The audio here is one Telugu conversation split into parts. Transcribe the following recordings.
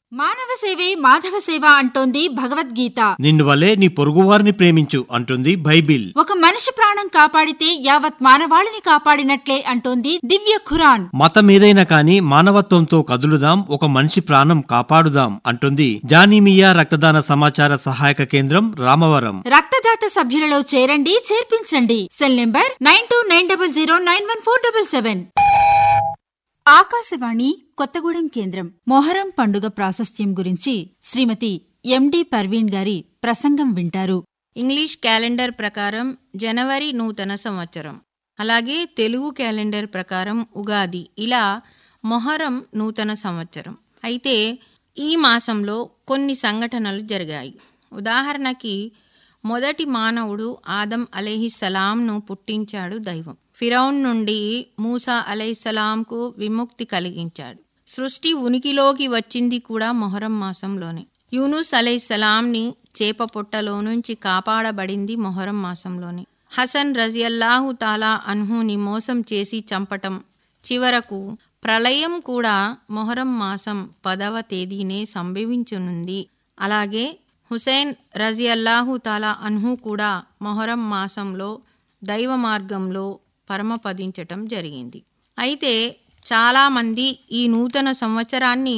మానవ సేవే మాధవ సేవ అంటోంది భగవద్గీత నిన్ను వలే నీ పొరుగువారిని ప్రేమించు అంటుంది బైబిల్ ఒక మనిషి ప్రాణం కాపాడితే యావత్ మానవాళిని కాపాడినట్లే అంటోంది దివ్య ఖురాన్ మతమేదైనా కాని మానవత్వంతో కదులుదాం ఒక మనిషి ప్రాణం కాపాడుదాం అంటుంది జానీమియా రక్తదాన సమాచార సహాయక కేంద్రం రామవరం రక్తదాత సభ్యులలో చేరండి చేర్పించండి cell number nine two nine double zero nine one four double seven Akashvani Kothagudem కేంద్రం మొహరం పండుగ ప్రాశస్త్యం గురించి శ్రీమతి ఎండి పర్వీన్ గారి ప్రసంగం వింటారు ఇంగ్లీష్ క్యాలెండర్ ప్రకారం జనవరి నూతన సంవత్సరం అలాగే తెలుగు క్యాలెండర్ ప్రకారం ఉగాది ఇలా మొహరం నూతన సంవత్సరం అయితే ఈ మాసంలో కొన్ని సంఘటనలు జరిగాయి ఉదాహరణకి మొదటి మానవుడు ఆదం అలైహిస్సలాంను పుట్టించాడు దైవం ఫిరౌన్ నుండి మూసా అలైహిస్సలాంకు విముక్తి కలిగించాడు సృష్టి ఉనికిలోకి వచ్చింది కూడా మొహరం మాసంలోనే యూనుస్ అలైహిస్సలాంని చేప పొట్టలో నుంచి కాపాడబడింది మొహరం మాసంలోనే హసన్ రజియల్లాహు తాలా అన్హుని మోసం చేసి చంపటం చివరకు ప్రళయం కూడా మొహరం మాసం పదవ తేదీనే సంభవించనుంది అలాగే హుసేన్ రజియల్లాహు తాలా అన్హు కూడా మొహరం మాసంలో దైవ మార్గంలో పరమపదించటం జరిగింది అయితే చాలామంది ఈ నూతన సంవత్సరాన్ని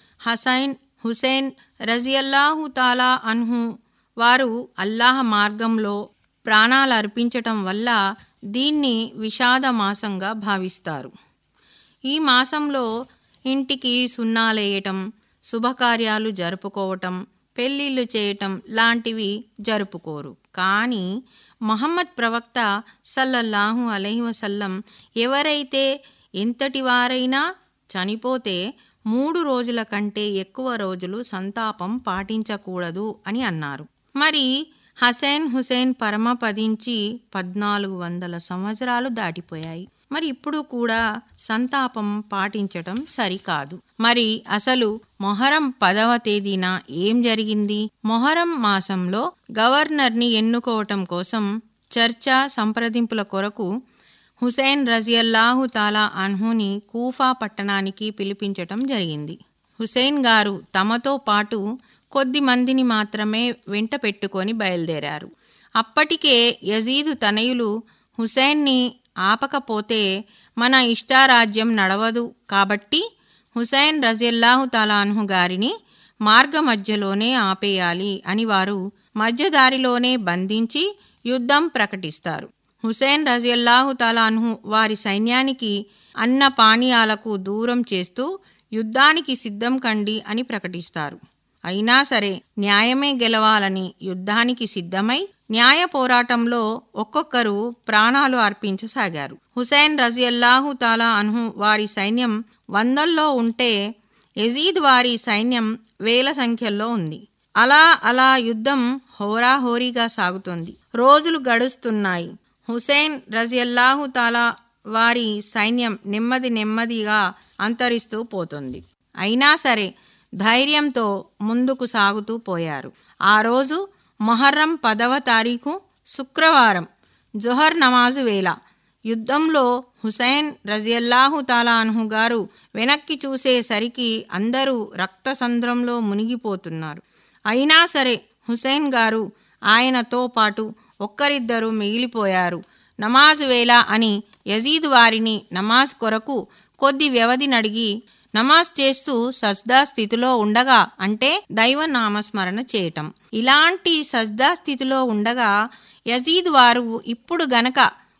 హసైన్ హుసేన్ రజియల్లాహు తాలా అన్హు వారు అల్లాహ మార్గంలో ప్రాణాలు అర్పించటం వల్ల దీన్ని విషాద మాసంగా భావిస్తారు ఈ మాసంలో ఇంటికి సున్నాలేయటం శుభకార్యాలు జరుపుకోవటం పెళ్ళిళ్ళు చేయటం లాంటివి జరుపుకోరు కానీ మహమ్మద్ ప్రవక్త సల్లల్లాహు అలైహి వసల్లం ఎవరైతే ఎంతటి వారైనా చనిపోతే మూడు రోజుల కంటే ఎక్కువ రోజులు సంతాపం పాటించకూడదు అని అన్నారు మరి హసేన్ హుసేన్ పరమపదించి పద్నాలుగు వందల సంవత్సరాలు దాటిపోయాయి మరి ఇప్పుడు కూడా సంతాపం పాటించటం సరికాదు మరి అసలు మొహరం పదవ తేదీన ఏం జరిగింది మొహరం మాసంలో గవర్నర్ని ఎన్నుకోవటం కోసం చర్చ సంప్రదింపుల కొరకు హుసేన్ రజియల్లాహు తాలా అన్హుని కూఫా పట్టణానికి పిలిపించటం జరిగింది హుసేన్ గారు తమతో పాటు కొద్ది మందిని మాత్రమే వెంట పెట్టుకొని బయలుదేరారు అప్పటికే యజీదు తనయులు హుసేన్ని ఆపకపోతే మన ఇష్టారాజ్యం నడవదు కాబట్టి హుసేన్ రజిల్లాహు తలాన్హు గారిని మార్గ మధ్యలోనే ఆపేయాలి అని వారు మధ్యదారిలోనే బంధించి యుద్ధం ప్రకటిస్తారు హుసేన్ రజిల్లాహు తలాన్హు వారి సైన్యానికి అన్న పానీయాలకు దూరం చేస్తూ యుద్ధానికి సిద్ధం కండి అని ప్రకటిస్తారు అయినా సరే న్యాయమే గెలవాలని యుద్ధానికి సిద్ధమై న్యాయ పోరాటంలో ఒక్కొక్కరు ప్రాణాలు అర్పించసాగారు హుసేన్ రజియల్లాహు తాలా అన్హు వారి సైన్యం వందల్లో ఉంటే యజీద్ వారి సైన్యం వేల సంఖ్యలో ఉంది అలా అలా యుద్ధం హోరాహోరీగా సాగుతుంది రోజులు గడుస్తున్నాయి హుసేన్ రజియల్లాహు తాలా వారి సైన్యం నెమ్మది నెమ్మదిగా అంతరిస్తూ పోతుంది అయినా సరే ధైర్యంతో ముందుకు సాగుతూ పోయారు ఆ రోజు మొహర్రం పదవ తారీఖు శుక్రవారం జొహర్ నమాజు వేళ యుద్ధంలో హుసైన్ రజియల్లాహు తాలాన్హు గారు వెనక్కి చూసేసరికి అందరూ రక్తసంద్రంలో మునిగిపోతున్నారు అయినా సరే హుసైన్ గారు ఆయనతో పాటు ఒక్కరిద్దరు మిగిలిపోయారు నమాజు వేళ అని యజీద్ వారిని నమాజ్ కొరకు కొద్ది వ్యవధినడిగి నమాజ్ చేస్తూ సజ్దా స్థితిలో ఉండగా అంటే దైవ నామస్మరణ చేయటం ఇలాంటి సజ్దా స్థితిలో ఉండగా యజీద్ వారు ఇప్పుడు గనక